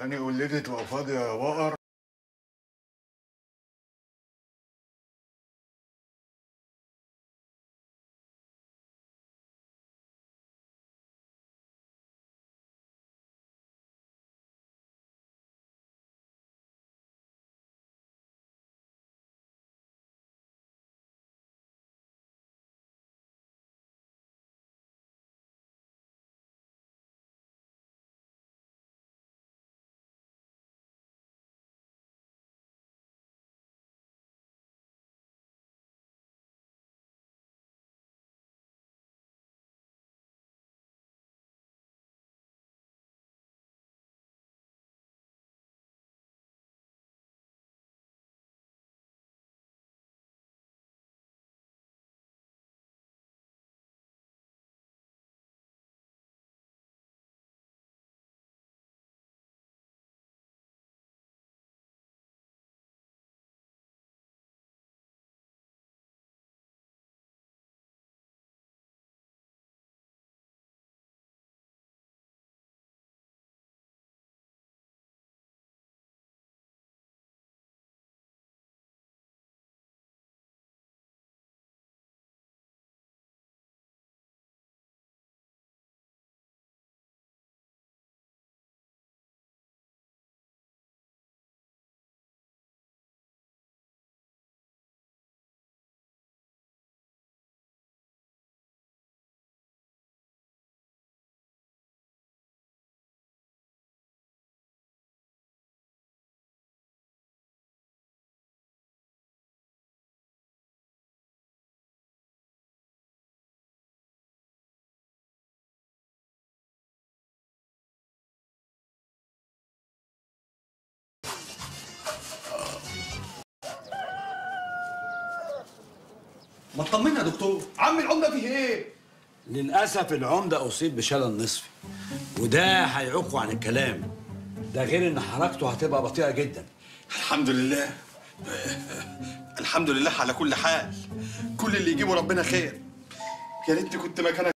تاني ولدت تبقى فاضية يا بقر ما تطمنا يا دكتور عم العمده فيه ايه للأسف العمدة أصيب بشلل نصفي وده هيعوقه عن الكلام ده غير إن حركته هتبقى بطيئة جدا الحمد لله الحمد لله على كل حال كل اللي يجيبه ربنا خير يا ريتني كنت مكانك